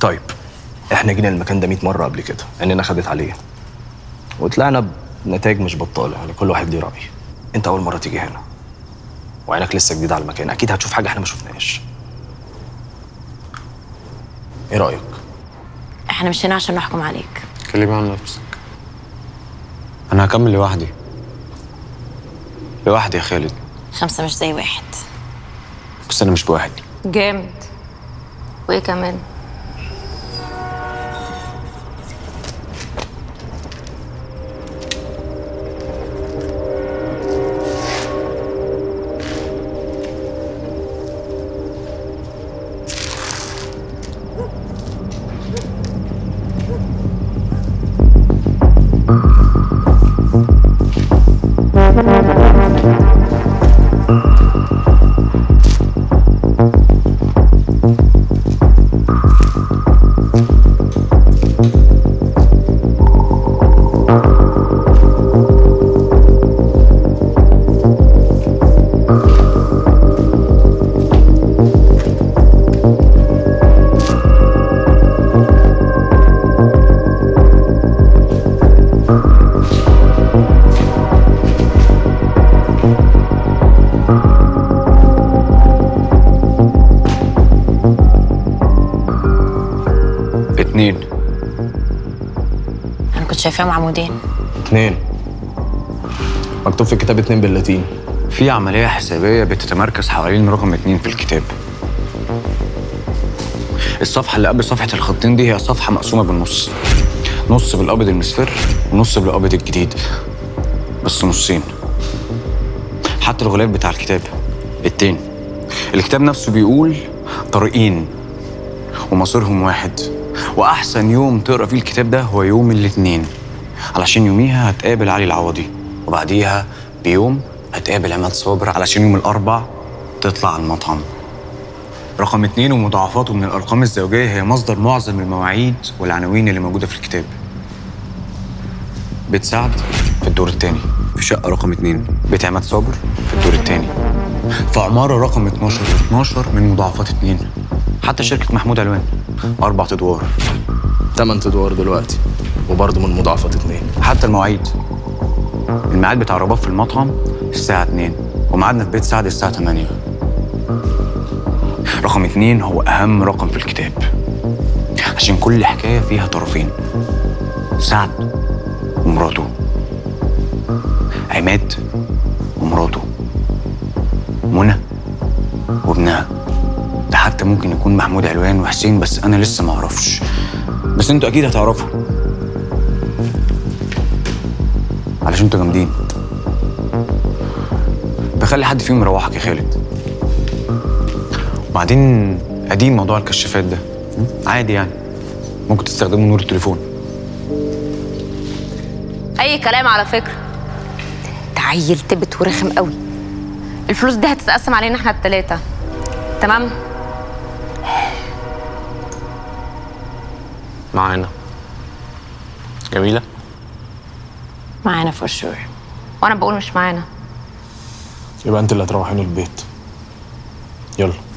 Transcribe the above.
طيب احنا جينا المكان ده 100 مره قبل كده عينينا خدت عليه وطلعنا بنتائج مش بطاله يعني كل واحد ليه راي انت اول مره تيجي هنا وعينك لسه جديده على المكان اكيد هتشوف حاجه احنا ما شفناهاش ايه رايك احنا مش هنا عشان نحكم عليك كلمي عن نفسك انا هكمل لوحدي لوحدي يا خالد خمسة مش زي واحد بس انا مش بواحد جامد وايه كمان اتنين انا كنت شايفاهم عمودين اتنين مكتوب في الكتاب اتنين باللاتين في عملية حسابية بتتمركز حوالين رقم اتنين في الكتاب الصفحة اللي قبل صفحة الخطين دي هي صفحة مقسومة بالنص نص بالأبيض المصفر ونص بالأبيض الجديد بس نصين حتى الغلاف بتاع الكتاب التاني الكتاب نفسه بيقول طريقين ومصيرهم واحد وأحسن يوم تقرأ فيه الكتاب ده هو يوم الاثنين علشان يوميها هتقابل علي العوضي وبعديها بيوم هتقابل عماد صابر علشان يوم الأربع تطلع على المطعم رقم اتنين ومضاعفاته من الأرقام الزوجية هي مصدر معظم المواعيد والعناوين اللي موجودة في الكتاب بيت سعد في الدور الثاني في شقة رقم اتنين بيت عماد صابر في الدور الثاني في عمارة رقم 12 و12 من مضاعفات اتنين حتى شركة محمود علوان أربع أدوار تمن ادوار دلوقتي وبرضه من مضاعفات اتنين حتى المواعيد الميعاد بتاع الرباط في المطعم الساعة 2 وميعادنا في بيت سعد الساعة 8 رقم اتنين هو أهم رقم في الكتاب عشان كل حكاية فيها طرفين سعد ومراته عماد ومراته منى وابنها ده حتى ممكن يكون محمود علوان وحسين بس أنا لسه معرفش بس انتوا أكيد هتعرفوا علشان انتوا جامدين بخلي حد فيهم يروحك يا خالد وبعدين قديم موضوع الكشافات ده م? عادي يعني ممكن تستخدموا نور التليفون اي كلام على فكره انت عيل تبت ورخم قوي الفلوس دي هتتقسم علينا احنا التلاتة تمام معانا جميله معانا فور شور وانا بقول مش معانا يبقى انت اللي هتروحيني البيت يلا